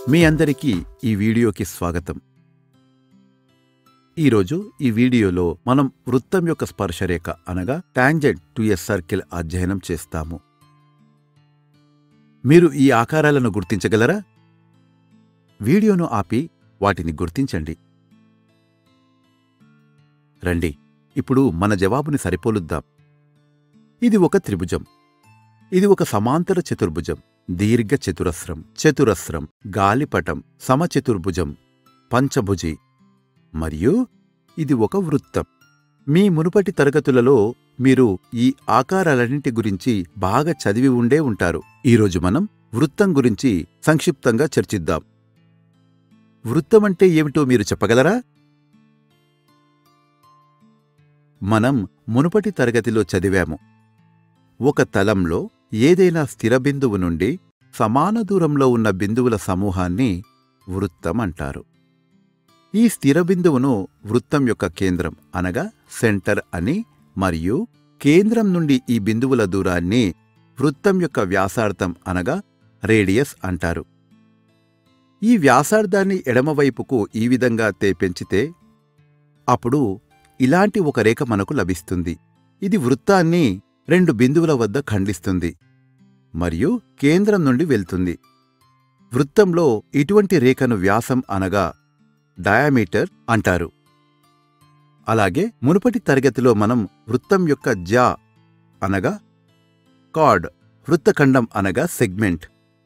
మీ అందరికీ ఈ వీడియోకి స్వాగతం ఈరోజు ఈ వీడియోలో మనం వృత్తం యొక్క స్పర్శరేఖ అనగా టాంజెంట్ టు ఎ సర్కిల్ అధ్యయనం చేస్తాము మీరు ఈ ఆకారాలను గుర్తించగలరా వీడియోను ఆపి వాటిని గుర్తించండి రండి ఇప్పుడు మన జవాబుని సరిపోలుద్దాం ఇది ఒక త్రిభుజం ఇది ఒక సమాంతర చతుర్భుజం దీర్ఘ చతురస్రం చతురస్రం గాలిపటం సమచతుర్భుజం పంచభుజి మరియు ఇది ఒక వృత్తం మీ మునుపటి తరగతులలో మీరు ఈ ఆకారాలన్నింటి గురించి బాగా చదివి ఉండే ఉంటారు ఈరోజు మనం వృత్తం గురించి సంక్షిప్తంగా చర్చిద్దాం వృత్తమంటే ఏమిటో మీరు చెప్పగలరా మనం మునుపటి తరగతిలో చదివాము ఒక తలంలో ఏదైనా స్థిర బిందువు నుండి సమాన దూరంలో ఉన్న బిందువుల సమూహాన్ని వృత్తం అంటారు ఈ స్థిర బిందువును వృత్తం యొక్క కేంద్రం అనగా సెంటర్ అని మరియు కేంద్రం నుండి ఈ బిందువుల దూరాన్ని వృత్తం యొక్క వ్యాసార్థం అనగా రేడియస్ అంటారు ఈ వ్యాసార్థాన్ని ఎడమవైపుకు ఈ విధంగా తే పెంచితే అప్పుడు ఇలాంటి ఒక రేఖ మనకు లభిస్తుంది ఇది వృత్తాన్ని రెండు బిందువుల వద్ద ఖండిస్తుంది మరియు కేంద్రం నుండి వెళ్తుంది వృత్తంలో ఇటువంటి రేఖను వ్యాసం అనగా డయామీటర్ అంటారు అలాగే మునుపటి తరగతిలో మనం వృత్తం యొక్క జా అనగా కార్డ్ వృత్తఖండం అనగా సెగ్మెంట్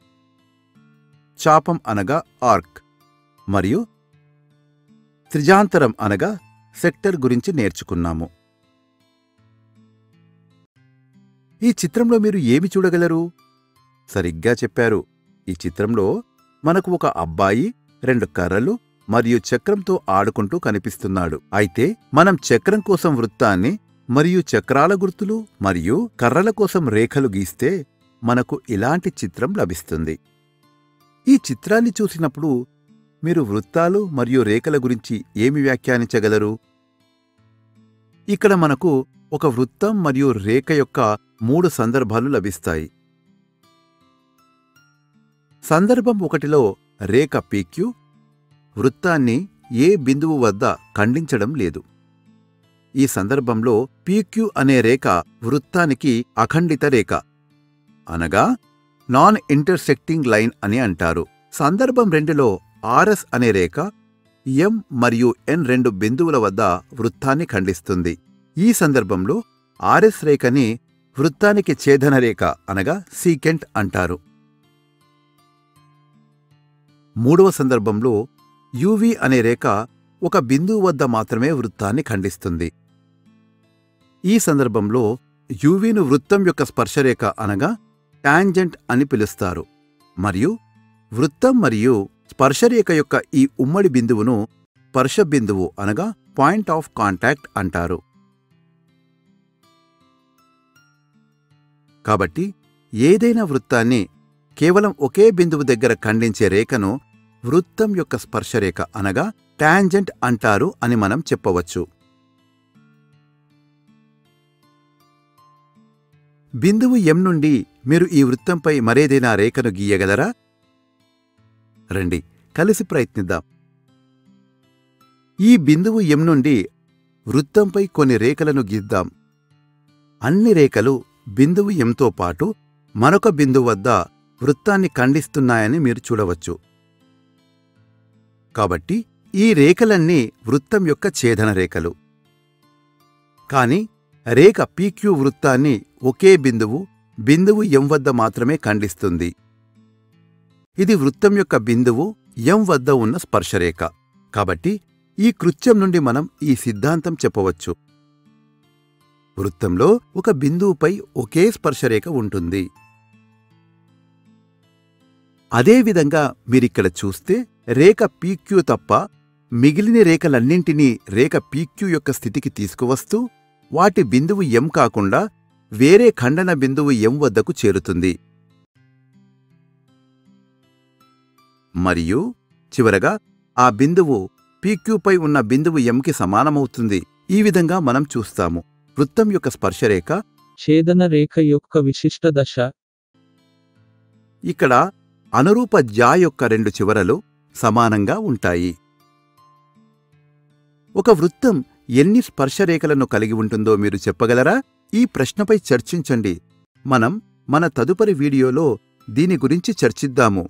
చాపం అనగా ఆర్క్ మరియు త్రిజాంతరం అనగా సెక్టర్ గురించి నేర్చుకున్నాము ఈ చిత్రంలో మీరు ఏమి చూడగలరు సరిగ్గా చెప్పారు ఈ చిత్రంలో మనకు ఒక అబ్బాయి రెండు కర్రలు మరియు చక్రంతో ఆడుకుంటూ కనిపిస్తున్నాడు అయితే మనం చక్రం కోసం వృత్తాన్ని మరియు చక్రాల గుర్తులు మరియు కర్రల కోసం రేఖలు గీస్తే మనకు ఇలాంటి చిత్రం లభిస్తుంది ఈ చిత్రాన్ని చూసినప్పుడు మీరు వృత్తాలు మరియు రేఖల గురించి ఏమి వ్యాఖ్యానించగలరు ఇక్కడ మనకు ఒక వృత్తం మరియు రేఖ యొక్క మూడు సందర్భాలు లభిస్తాయి సందర్భం ఒకటిలో రేఖ పీక్యూ వృత్తాన్ని ఏ బిందువు వద్ద ఖండించడం లేదు ఈ సందర్భంలో పీక్యూ అనే రేఖ వృత్తానికి అఖండిత రేఖ అనగా నాన్ ఇంటర్సెక్టింగ్ లైన్ అని అంటారు సందర్భం రెండులో ఆర్ఎస్ అనే రేఖ ఎం మరియు ఎన్ రెండు బిందువుల వద్ద వృత్తాన్ని ఖండిస్తుంది ఈ సందర్భంలో ఆర్ఎస్ రేఖని వృత్తానికి ఛేదన రేఖ అనగా సీకెంట్ అంటారు మూడవ సందర్భంలో యువి అనే రేఖ ఒక బిందువు వద్ద మాత్రమే వృత్తాన్ని ఖండిస్తుంది ఈ సందర్భంలో యువిను వృత్తం యొక్క స్పర్శరేఖ అనగా టాంజెంట్ అని పిలుస్తారు మరియు వృత్తం మరియు స్పర్శరేఖ యొక్క ఈ ఉమ్మడి బిందువును స్పర్శ బిందువు అనగా పాయింట్ ఆఫ్ కాంటాక్ట్ అంటారు కాబట్టి ఏదైనా వృత్తాన్ని కేవలం ఒకే బిందువు దగ్గర ఖండించే రేఖను వృత్తం యొక్క స్పర్శరేఖ అనగా టాంజెంట్ అంటారు అని మనం చెప్పవచ్చు బిందువు ఎం నుండి మీరు ఈ వృత్తంపై మరేదైనా రేఖను గీయగలరా రండి కలిసి ప్రయత్నిద్దాం ఈ బిందువు ఎం నుండి వృత్తంపై కొన్ని రేఖలను గీద్దాం అన్ని రేఖలు బిందువు ఎంతో పాటు మరొక బిందువు వద్ద వృత్తాన్ని ఖండిస్తున్నాయని మీరు చూడవచ్చు కాబట్టి ఈ రేఖలన్నీ వృత్తం యొక్క ఛేదన రేఖలు కాని రేఖ పీక్యూ వృత్తాన్ని ఒకే బిందువు బిందువు ఎం వద్ద మాత్రమే ఖండిస్తుంది ఇది వృత్తం యొక్క బిందువు ఎం వద్ద ఉన్న స్పర్శరేఖ కాబట్టి ఈ కృత్యం నుండి మనం ఈ సిద్ధాంతం చెప్పవచ్చు వృత్తంలో ఒక బిందువుపై ఒకే స్పర్శరేఖ ఉంటుంది అదేవిధంగా మీరిక్కడ చూస్తే రేఖ పీక్యూ తప్ప మిగిలిన రేఖలన్నింటినీ రేఖ పీక్యూ యొక్క స్థితికి తీసుకువస్తూ వాటి బిందువు ఎం కాకుండా వేరే ఖండన బిందువు ఎం వద్దకు చేరుతుంది మరియు చివరగా ఆ బిందువు పీక్యూపై ఉన్న బిందువు ఎంకి సమానమవుతుంది ఈ విధంగా మనం చూస్తాము వృత్తం యొక్క స్పర్శరేఖ ఛేదన రేఖ యొక్క విశిష్ట దశ ఇక్కడ అనురూప జా యొక్క రెండు చివరలు సమానంగా ఉంటాయి ఒక వృత్తం ఎన్ని స్పర్శరేఖలను కలిగి ఉంటుందో మీరు చెప్పగలరా ఈ ప్రశ్నపై చర్చించండి మనం మన తదుపరి వీడియోలో దీని గురించి చర్చిద్దాము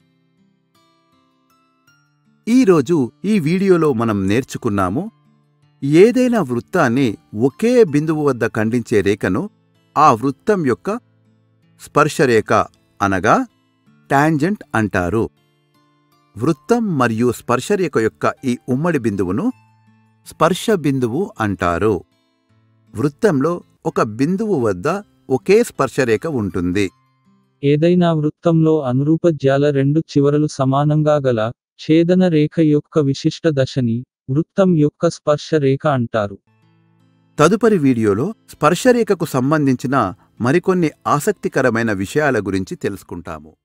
ఈరోజు ఈ వీడియోలో మనం నేర్చుకున్నాము ఏదైనా వృత్తాన్ని ఒకే బిందువు వద్ద ఖండించే రేఖను ఆ వృత్తం యొక్క స్పర్శరేఖ అనగా టాంజెంట్ అంటారు వృత్తం మరియు స్పర్శరేఖ యొక్క ఈ ఉమ్మడి బిందువును స్పర్శ బిందువు అంటారు వృత్తంలో ఒక బిందువు వద్ద ఒకే స్పర్శరేఖ ఉంటుంది ఏదైనా వృత్తంలో అనురూప జాల రెండు చివరలు సమానంగా గల ఛేదన రేఖ యొక్క విశిష్ట దశని వృత్తం యొక్క స్పర్శ రేఖ అంటారు తదుపరి వీడియోలో స్పర్శరేఖకు సంబంధించిన మరికొన్ని ఆసక్తికరమైన విషయాల గురించి తెలుసుకుంటాము